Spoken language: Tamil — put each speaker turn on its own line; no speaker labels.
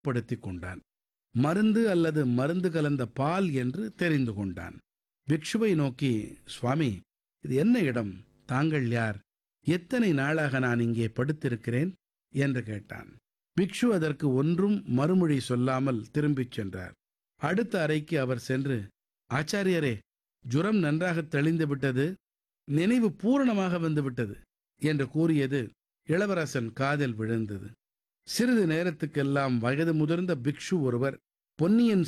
படுத்திக் கொண்டான் மருந்து அல்லது மருந்து கலந்த பால் என்று தெரிந்து கொண்டான் பிக்ஷுவை நோக்கி சுவாமி இது என்ன இடம் தாங்கள் யார் எத்தனை நாளாக நான் இங்கே படுத்திருக்கிறேன் என்று கேட்டான் பிக்ஷு அதற்கு ஒன்றும் மறுமொழி சொல்லாமல் திரும்பிச் சென்றார் அடுத்த அறைக்கு அவர் சென்று ஆச்சாரியரே ஜுரம் நன்றாக தெளிந்து விட்டது நினைவு பூரணமாக வந்து விட்டது என்று கூறியது இளவரசன் காதில் விழுந்தது சிறிது நேரத்துக்கெல்லாம் வயது முதிர்ந்த பிக்ஷு ஒருவர் பொன்னியின்